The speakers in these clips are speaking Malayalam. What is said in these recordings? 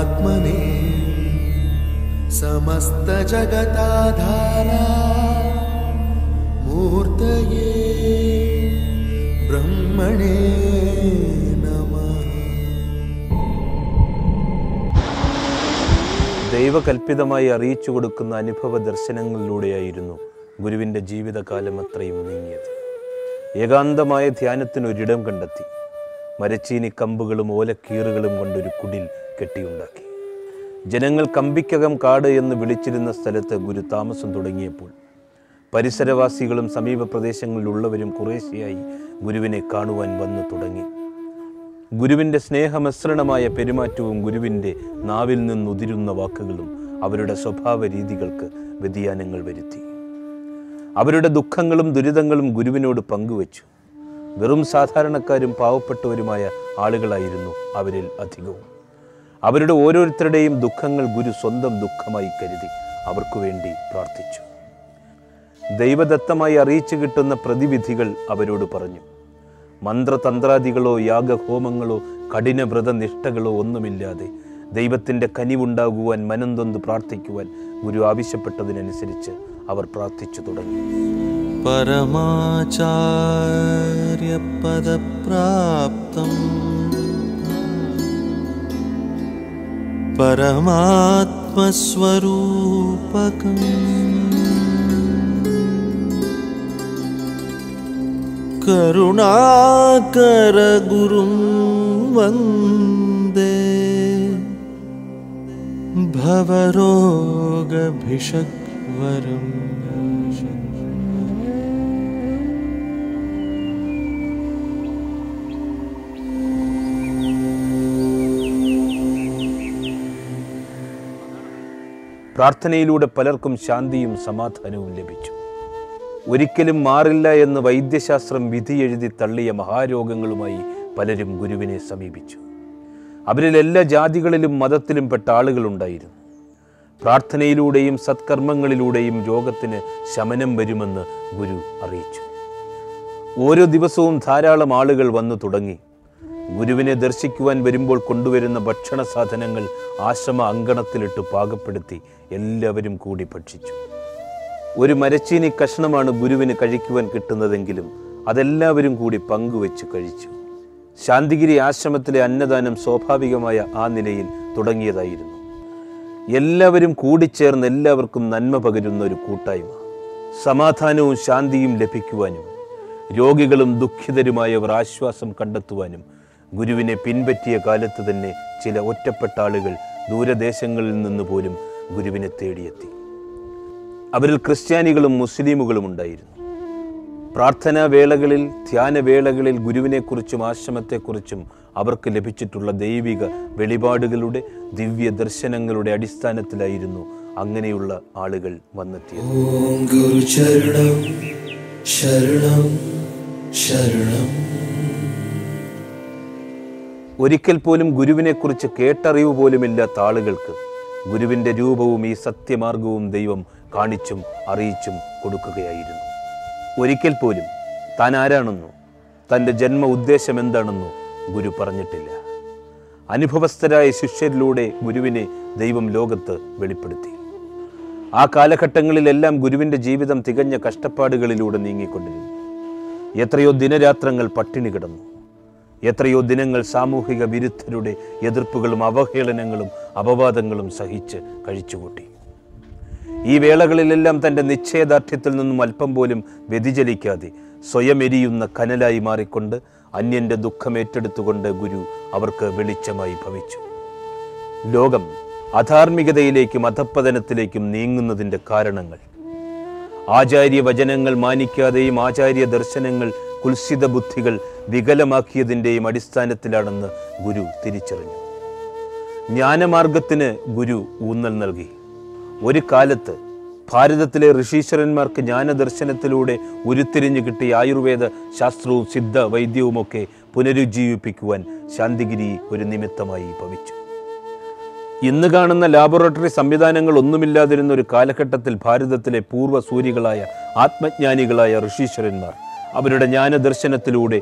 परमात्मने समस्तजगताधारा मूर्तये ब्रह्मणे नमः ദൈവകൽപിതമായി അറിയിച്ചു കൊടുക്കുന്ന അനുഭവ ദർശനങ്ങളിലൂടെയായിരുന്നു ഗുരുവിൻ്റെ ജീവിതകാലം അത്രയും നീങ്ങിയത് ഏകാന്തമായ ധ്യാനത്തിന് ഒരിടം കണ്ടെത്തി മരച്ചീനി കമ്പുകളും ഓലക്കീറുകളും കൊണ്ടൊരു കുടിൽ കെട്ടിയുണ്ടാക്കി ജനങ്ങൾ കമ്പിക്കകം കാട് എന്ന് വിളിച്ചിരുന്ന സ്ഥലത്ത് ഗുരു താമസം തുടങ്ങിയപ്പോൾ പരിസരവാസികളും സമീപ പ്രദേശങ്ങളിലുള്ളവരും കുറേശ്ശെയായി ഗുരുവിനെ കാണുവാൻ വന്നു തുടങ്ങി ഗുരുവിൻ്റെ സ്നേഹമിശ്രണമായ പെരുമാറ്റവും ഗുരുവിൻ്റെ നാവിൽ നിന്നുതിരുന്ന വാക്കുകളും അവരുടെ സ്വഭാവ രീതികൾക്ക് വ്യതിയാനങ്ങൾ വരുത്തി അവരുടെ ദുഃഖങ്ങളും ദുരിതങ്ങളും ഗുരുവിനോട് പങ്കുവച്ചു വെറും സാധാരണക്കാരും പാവപ്പെട്ടവരുമായ ആളുകളായിരുന്നു അവരിൽ അധികവും അവരുടെ ഓരോരുത്തരുടെയും ദുഃഖങ്ങൾ ഗുരു സ്വന്തം ദുഃഖമായി കരുതി അവർക്കു വേണ്ടി പ്രാർത്ഥിച്ചു ദൈവദത്തമായി അറിയിച്ചു കിട്ടുന്ന പ്രതിവിധികൾ അവരോട് പറഞ്ഞു മന്ത്രതന്ത്രാദികളോ യാഗഹോമങ്ങളോ കഠിന വ്രതനിഷ്ഠകളോ ഒന്നുമില്ലാതെ ദൈവത്തിൻ്റെ കനിവുണ്ടാകുവാൻ മനംതൊന്ന് പ്രാർത്ഥിക്കുവാൻ ഗുരു ആവശ്യപ്പെട്ടതിനനുസരിച്ച് അവർ പ്രാർത്ഥിച്ചു തുടങ്ങി परमाचार्यपदप्राप्तम् परमात्मस्वरूपकम् करुणाकरगुरुं वन्दे भवरोगभिषग्वरम् പ്രാർത്ഥനയിലൂടെ പലർക്കും ശാന്തിയും സമാധാനവും ലഭിച്ചു ഒരിക്കലും മാറില്ല എന്ന് വൈദ്യശാസ്ത്രം വിധി എഴുതി തള്ളിയ മഹാരോഗങ്ങളുമായി പലരും ഗുരുവിനെ സമീപിച്ചു അവരിൽ എല്ലാ ജാതികളിലും മതത്തിലും പെട്ട ആളുകളുണ്ടായിരുന്നു പ്രാർത്ഥനയിലൂടെയും സത്കർമ്മങ്ങളിലൂടെയും രോഗത്തിന് ശമനം വരുമെന്ന് ഗുരു അറിയിച്ചു ഓരോ ദിവസവും ധാരാളം ആളുകൾ വന്നു തുടങ്ങി ഗുരുവിനെ ദർശിക്കുവാൻ വരുമ്പോൾ കൊണ്ടുവരുന്ന ഭക്ഷണ സാധനങ്ങൾ ആശ്രമ അങ്കണത്തിലിട്ട് പാകപ്പെടുത്തി എല്ലാവരും കൂടി ഭക്ഷിച്ചു ഒരു മരച്ചീനി കഷ്ണമാണ് ഗുരുവിന് കഴിക്കുവാൻ കിട്ടുന്നതെങ്കിലും അതെല്ലാവരും കൂടി പങ്കുവെച്ച് കഴിച്ചു ശാന്തിഗിരി ആശ്രമത്തിലെ അന്നദാനം സ്വാഭാവികമായ ആ നിലയിൽ തുടങ്ങിയതായിരുന്നു എല്ലാവരും കൂടിച്ചേർന്ന് എല്ലാവർക്കും നന്മ പകരുന്ന ഒരു കൂട്ടായ്മ സമാധാനവും ശാന്തിയും ലഭിക്കുവാനും രോഗികളും ദുഃഖിതരുമായവർ ആശ്വാസം കണ്ടെത്തുവാനും ഗുരുവിനെ പിൻപറ്റിയ കാലത്ത് തന്നെ ചില ഒറ്റപ്പെട്ട ആളുകൾ ദൂരദേശങ്ങളിൽ നിന്ന് പോലും ഗുരുവിനെ തേടിയെത്തി അവരിൽ ക്രിസ്ത്യാനികളും മുസ്ലിമുകളും ഉണ്ടായിരുന്നു പ്രാർത്ഥനാ വേളകളിൽ ധ്യാനവേളകളിൽ ഗുരുവിനെക്കുറിച്ചും ആശ്രമത്തെക്കുറിച്ചും അവർക്ക് ലഭിച്ചിട്ടുള്ള ദൈവിക വെളിപാടുകളുടെ ദിവ്യ ദർശനങ്ങളുടെ അടിസ്ഥാനത്തിലായിരുന്നു അങ്ങനെയുള്ള ആളുകൾ വന്നെത്തിയത് ॐ गुरुचरणं शरणं शरणम् ഒരിക്കൽ പോലും ഗുരുവിനെക്കുറിച്ച് കേട്ടറിവ് പോലുമില്ലാത്ത ആളുകൾക്ക് ഗുരുവിൻ്റെ രൂപവും ഈ സത്യമാർഗവും ദൈവം കാണിച്ചും അറിയിച്ചും കൊടുക്കുകയായിരുന്നു ഒരിക്കൽ പോലും താൻ ആരാണെന്നോ തൻ്റെ ജന്മ ഉദ്ദേശം എന്താണെന്നോ ഗുരു പറഞ്ഞിട്ടില്ല അനുഭവസ്ഥരായ ശിഷ്യരിലൂടെ ഗുരുവിനെ ദൈവം ലോകത്ത് വെളിപ്പെടുത്തി ആ കാലഘട്ടങ്ങളിലെല്ലാം ഗുരുവിൻ്റെ ജീവിതം തികഞ്ഞ കഷ്ടപ്പാടുകളിലൂടെ നീങ്ങിക്കൊണ്ടിരുന്നു എത്രയോ ദിനരാത്രങ്ങൾ പട്ടിണി കിടന്നു എത്രയോ ദിനങ്ങൾ സാമൂഹിക വിരുദ്ധരുടെ എതിർപ്പുകളും അവഹേളനങ്ങളും അപവാദങ്ങളും സഹിച്ച് കഴിച്ചുകൂട്ടി ഈ വേളകളിലെല്ലാം തൻ്റെ നിശ്ചയദാർഢ്യത്തിൽ നിന്നും അല്പം പോലും വ്യതിചലിക്കാതെ സ്വയം എരിയുന്ന കനലായി മാറിക്കൊണ്ട് അന്യന്റെ ദുഃഖം ഏറ്റെടുത്തുകൊണ്ട് ഗുരു അവർക്ക് വെളിച്ചമായി ഭവിച്ചു ലോകം അധാർമികതയിലേക്കും അധപ്പതനത്തിലേക്കും നീങ്ങുന്നതിൻ്റെ കാരണങ്ങൾ ആചാര്യ വചനങ്ങൾ മാനിക്കാതെയും ആചാര്യ ദർശനങ്ങൾ കുൽസിത ബുദ്ധികൾ വികലമാക്കിയതിൻ്റെയും അടിസ്ഥാനത്തിലാണെന്ന് ഗുരു തിരിച്ചറിഞ്ഞു ജ്ഞാനമാർഗത്തിന് ഗുരു ഊന്നൽ നൽകി ഒരു കാലത്ത് ഭാരതത്തിലെ ഋഷീശ്വരന്മാർക്ക് ജ്ഞാനദർശനത്തിലൂടെ ഉരുത്തിരിഞ്ഞു കിട്ടിയ ആയുർവേദ ശാസ്ത്രവും സിദ്ധ വൈദ്യവുമൊക്കെ പുനരുജ്ജീവിപ്പിക്കുവാൻ ശാന്തിഗിരി ഒരു നിമിത്തമായി ഭവിച്ചു ഇന്ന് കാണുന്ന ലാബോറട്ടറി സംവിധാനങ്ങൾ ഒന്നുമില്ലാതിരുന്ന ഒരു കാലഘട്ടത്തിൽ ഭാരതത്തിലെ പൂർവ്വ സൂരികളായ ആത്മജ്ഞാനികളായ ഋഷീശ്വരന്മാർ അവരുടെ ജ്ഞാനദർശനത്തിലൂടെ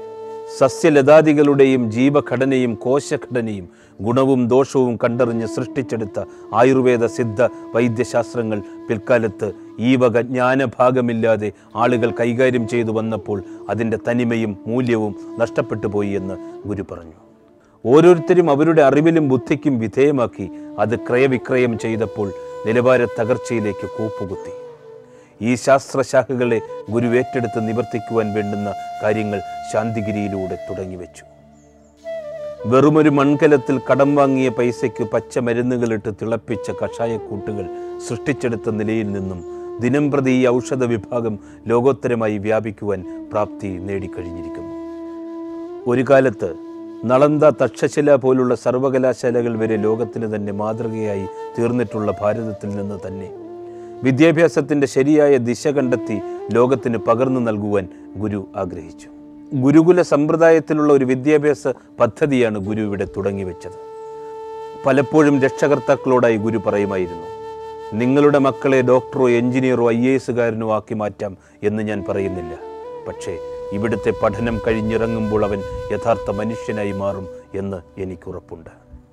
സസ്യലതാദികളുടെയും ജീവഘടനയും കോശഘടനയും ഗുണവും ദോഷവും കണ്ടറിഞ്ഞ് സൃഷ്ടിച്ചെടുത്ത ആയുർവേദ സിദ്ധ വൈദ്യശാസ്ത്രങ്ങൾ പിൽക്കാലത്ത് ഈ വക ജ്ഞാനഭാഗമില്ലാതെ ആളുകൾ കൈകാര്യം ചെയ്തു വന്നപ്പോൾ അതിൻ്റെ തനിമയും മൂല്യവും നഷ്ടപ്പെട്ടു പോയി എന്ന് ഗുരു പറഞ്ഞു ഓരോരുത്തരും അവരുടെ അറിവിലും ബുദ്ധിക്കും വിധേയമാക്കി അത് ക്രയവിക്രയം ചെയ്തപ്പോൾ നിലവാര തകർച്ചയിലേക്ക് കൂപ്പുകുത്തി ഈ ശാസ്ത്രശാഖകളെ ഗുരു ഏറ്റെടുത്ത് നിവർത്തിക്കുവാൻ വേണ്ടുന്ന കാര്യങ്ങൾ ശാന്തിഗിരിയിലൂടെ തുടങ്ങിവെച്ചു വെറുമൊരു മൺകലത്തിൽ കടം വാങ്ങിയ പൈസയ്ക്ക് പച്ച മരുന്നുകളിട്ട് തിളപ്പിച്ച കഷായക്കൂട്ടുകൾ സൃഷ്ടിച്ചെടുത്ത നിലയിൽ നിന്നും ദിനം പ്രതി ഈ ഔഷധ വിഭാഗം ലോകോത്തരമായി വ്യാപിക്കുവാൻ പ്രാപ്തി നേടിക്കഴിഞ്ഞിരിക്കുന്നു ഒരു കാലത്ത് നളന്ദ തക്ഷശില പോലുള്ള സർവകലാശാലകൾ വരെ ലോകത്തിന് തന്നെ മാതൃകയായി തീർന്നിട്ടുള്ള ഭാരതത്തിൽ നിന്ന് തന്നെ വിദ്യാഭ്യാസത്തിൻ്റെ ശരിയായ ദിശ കണ്ടെത്തി ലോകത്തിന് പകർന്നു നൽകുവാൻ ഗുരു ആഗ്രഹിച്ചു ഗുരുകുല സമ്പ്രദായത്തിലുള്ള ഒരു വിദ്യാഭ്യാസ പദ്ധതിയാണ് ഗുരു ഇവിടെ തുടങ്ങിവെച്ചത് പലപ്പോഴും രക്ഷകർത്താക്കളോടായി ഗുരു പറയുമായിരുന്നു നിങ്ങളുടെ മക്കളെ ഡോക്ടറോ എഞ്ചിനീയറോ ഐ എ എസുകാരനോ ആക്കി മാറ്റാം എന്ന് ഞാൻ പറയുന്നില്ല പക്ഷേ ഇവിടുത്തെ പഠനം കഴിഞ്ഞിറങ്ങുമ്പോൾ അവൻ യഥാർത്ഥ മനുഷ്യനായി മാറും എന്ന് എനിക്കുറപ്പുണ്ട്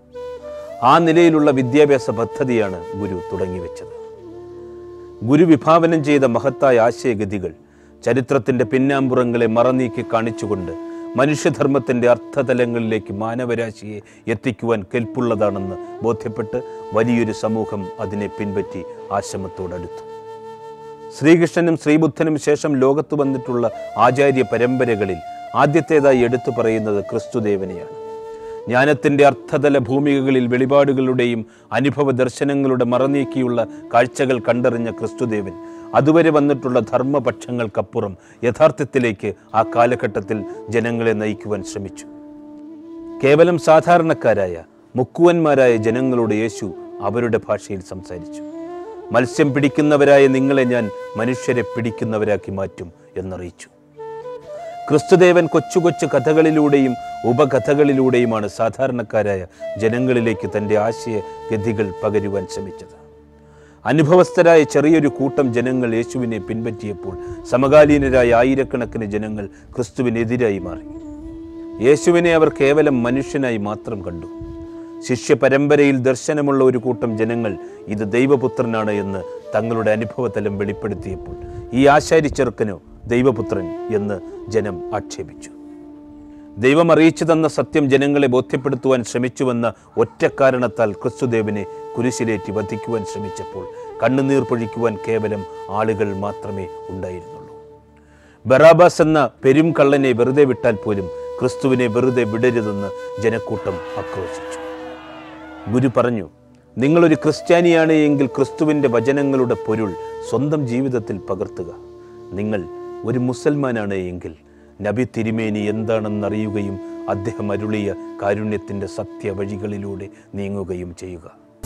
ആ നിലയിലുള്ള വിദ്യാഭ്യാസ പദ്ധതിയാണ് ഗുരു തുടങ്ങിവെച്ചത് ഗുരു വിഭാവനം ചെയ്ത മഹത്തായ ആശയഗതികൾ ചരിത്രത്തിൻ്റെ പിന്നാമ്പുറങ്ങളെ മറനീക്കി കാണിച്ചുകൊണ്ട് മനുഷ്യധർമ്മത്തിൻ്റെ അർത്ഥതലങ്ങളിലേക്ക് മാനവരാശിയെ എത്തിക്കുവാൻ കെൽപ്പുള്ളതാണെന്ന് ബോധ്യപ്പെട്ട് വലിയൊരു സമൂഹം അതിനെ പിൻപറ്റി ആശ്രമത്തോടടുത്തു ശ്രീകൃഷ്ണനും ശ്രീബുദ്ധനും ശേഷം ലോകത്ത് വന്നിട്ടുള്ള ആചാര്യ പരമ്പരകളിൽ ആദ്യത്തേതായി എടുത്തു പറയുന്നത് ക്രിസ്തുദേവനെയാണ് ജ്ഞാനത്തിൻ്റെ അർത്ഥതല ഭൂമികകളിൽ വെളിപാടുകളുടെയും അനുഭവ ദർശനങ്ങളുടെ മറനീക്കിയുള്ള കാഴ്ചകൾ കണ്ടറിഞ്ഞ ക്രിസ്തുദേവൻ അതുവരെ വന്നിട്ടുള്ള ധർമ്മപക്ഷങ്ങൾക്കപ്പുറം യഥാർത്ഥത്തിലേക്ക് ആ കാലഘട്ടത്തിൽ ജനങ്ങളെ നയിക്കുവാൻ ശ്രമിച്ചു കേവലം സാധാരണക്കാരായ മുക്കുവന്മാരായ ജനങ്ങളോട് യേശു അവരുടെ ഭാഷയിൽ സംസാരിച്ചു മത്സ്യം പിടിക്കുന്നവരായ നിങ്ങളെ ഞാൻ മനുഷ്യരെ പിടിക്കുന്നവരാക്കി മാറ്റും എന്നറിയിച്ചു ക്രിസ്തുദേവൻ കൊച്ചു കൊച്ചു കഥകളിലൂടെയും ഉപകഥകളിലൂടെയുമാണ് സാധാരണക്കാരായ ജനങ്ങളിലേക്ക് തൻ്റെ ആശയഗതികൾ പകരുവാൻ ശ്രമിച്ചത് അനുഭവസ്ഥരായ ചെറിയൊരു കൂട്ടം ജനങ്ങൾ യേശുവിനെ പിൻപറ്റിയപ്പോൾ സമകാലീനരായ ആയിരക്കണക്കിന് ജനങ്ങൾ ക്രിസ്തുവിനെതിരായി മാറി യേശുവിനെ അവർ കേവലം മനുഷ്യനായി മാത്രം കണ്ടു ശിഷ്യ പരമ്പരയിൽ ദർശനമുള്ള ഒരു കൂട്ടം ജനങ്ങൾ ഇത് ദൈവപുത്രനാണ് എന്ന് തങ്ങളുടെ അനുഭവതലം വെളിപ്പെടുത്തിയപ്പോൾ ഈ ആശാരി ചെറുക്കനോ ദൈവപുത്രൻ എന്ന് ജനം ആക്ഷേപിച്ചു ദൈവം അറിയിച്ചു തന്ന സത്യം ജനങ്ങളെ ബോധ്യപ്പെടുത്തുവാൻ ശ്രമിച്ചുവെന്ന ഒറ്റ കാരണത്താൽ ക്രിസ്തുദേവനെ കുരിശിലേറ്റി വധിക്കുവാൻ ശ്രമിച്ചപ്പോൾ കണ്ണുനീർ പൊഴിക്കുവാൻ കേവലം ആളുകൾ മാത്രമേ ഉണ്ടായിരുന്നുള്ളൂ ബറാബാസ് എന്ന പെരും കള്ളനെ വെറുതെ വിട്ടാൽ പോലും ക്രിസ്തുവിനെ വെറുതെ വിടരുതെന്ന് ജനക്കൂട്ടം ആക്രോശിച്ചു ഗുരു പറഞ്ഞു നിങ്ങളൊരു ക്രിസ്ത്യാനിയാണ് എങ്കിൽ ക്രിസ്തുവിൻ്റെ വചനങ്ങളുടെ പൊരുൾ സ്വന്തം ജീവിതത്തിൽ പകർത്തുക നിങ്ങൾ ഒരു മുസൽമാനാണ് എങ്കിൽ നബി തിരുമേനി എന്താണെന്നറിയുകയും അദ്ദേഹം അരുളിയ കാരുണ്യത്തിൻ്റെ സത്യ വഴികളിലൂടെ നീങ്ങുകയും ചെയ്യുക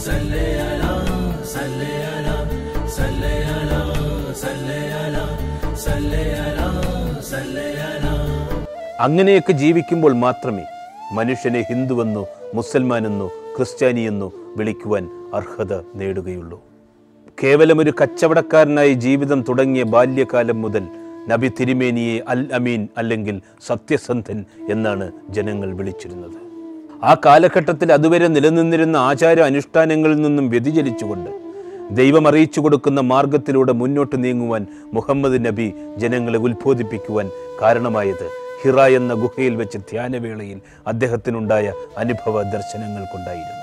അങ്ങനെയൊക്കെ ജീവിക്കുമ്പോൾ മാത്രമേ മനുഷ്യനെ ഹിന്ദുവെന്നോ മുസൽമാനെന്നോ ക്രിസ്ത്യാനിയെന്നോ വിളിക്കുവാൻ അർഹത നേടുകയുള്ളൂ കേവലം ഒരു കച്ചവടക്കാരനായി ജീവിതം തുടങ്ങിയ ബാല്യകാലം മുതൽ നബി തിരുമേനിയെ അൽ അമീൻ അല്ലെങ്കിൽ സത്യസന്ധൻ എന്നാണ് ജനങ്ങൾ വിളിച്ചിരുന്നത് ആ കാലഘട്ടത്തിൽ അതുവരെ നിലനിന്നിരുന്ന ആചാര അനുഷ്ഠാനങ്ങളിൽ നിന്നും വ്യതിചലിച്ചുകൊണ്ട് ദൈവം അറിയിച്ചു കൊടുക്കുന്ന മാർഗത്തിലൂടെ മുന്നോട്ട് നീങ്ങുവാൻ മുഹമ്മദ് നബി ജനങ്ങളെ ഉത്ബോധിപ്പിക്കുവാൻ കാരണമായത് ഹിറ എന്ന ഗുഹയിൽ വെച്ച് ധ്യാനവേളയിൽ അദ്ദേഹത്തിനുണ്ടായ അനുഭവ ദർശനങ്ങൾ കൊണ്ടായിരുന്നു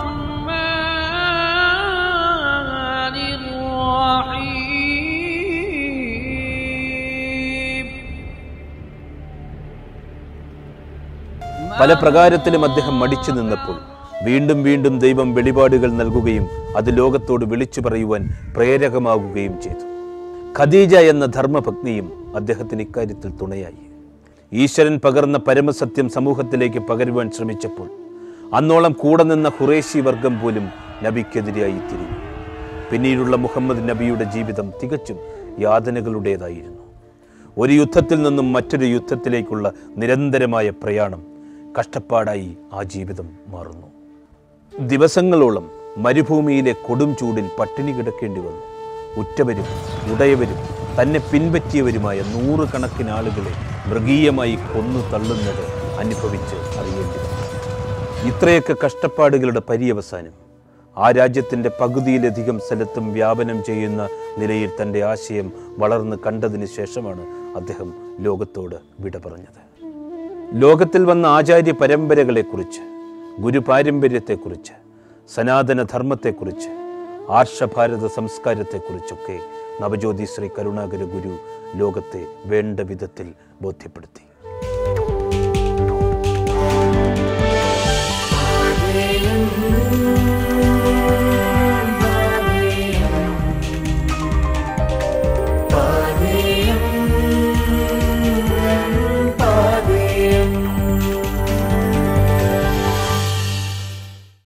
الرحمن الرحيم പല പ്രകാരത്തിലും അദ്ദേഹം മടിച്ചു നിന്നപ്പോൾ വീണ്ടും വീണ്ടും ദൈവം വെളിപാടുകൾ നൽകുകയും അത് ലോകത്തോട് വിളിച്ചു പറയുവാൻ പ്രേരകമാകുകയും ചെയ്തു ഖദീജ എന്ന ധർമ്മഭഗ്നിയും അദ്ദേഹത്തിന് ഇക്കാര്യത്തിൽ തുണയായി ഈശ്വരൻ പകർന്ന പരമസത്യം സമൂഹത്തിലേക്ക് പകരുവാൻ ശ്രമിച്ചപ്പോൾ അന്നോളം കൂടെ നിന്ന ഖുറേശി വർഗം പോലും നബിക്കെതിരായി തിരിഞ്ഞു പിന്നീടുള്ള മുഹമ്മദ് നബിയുടെ ജീവിതം തികച്ചും യാതനകളുടേതായിരുന്നു ഒരു യുദ്ധത്തിൽ നിന്നും മറ്റൊരു യുദ്ധത്തിലേക്കുള്ള നിരന്തരമായ പ്രയാണം കഷ്ടപ്പാടായി ആ ജീവിതം മാറുന്നു ദിവസങ്ങളോളം മരുഭൂമിയിലെ കൊടും ചൂടിൽ പട്ടിണി കിടക്കേണ്ടി വന്നു ഉറ്റവരും ഉടയവരും തന്നെ പിൻപറ്റിയവരുമായ നൂറുകണക്കിന് ആളുകളെ മൃഗീയമായി കൊന്നു തള്ളുന്നത് അനുഭവിച്ച് അറിയേണ്ടി വന്നു ഇത്രയൊക്കെ കഷ്ടപ്പാടുകളുടെ പര്യവസാനം ആ രാജ്യത്തിൻ്റെ പകുതിയിലധികം സ്ഥലത്തും വ്യാപനം ചെയ്യുന്ന നിലയിൽ തൻ്റെ ആശയം വളർന്ന് കണ്ടതിന് ശേഷമാണ് അദ്ദേഹം ലോകത്തോട് വിട പറഞ്ഞത് ലോകത്തിൽ വന്ന ആചാര്യ പരമ്പരകളെക്കുറിച്ച് ഗുരുപാരമ്പര്യത്തെക്കുറിച്ച് സനാതന ധർമ്മത്തെക്കുറിച്ച് ആർഷഭാരത സംസ്കാരത്തെക്കുറിച്ചൊക്കെ നവജ്യോതി ശ്രീ കരുണാകര ഗുരു ലോകത്തെ വേണ്ട വിധത്തിൽ ബോധ്യപ്പെടുത്തി Hallelujah.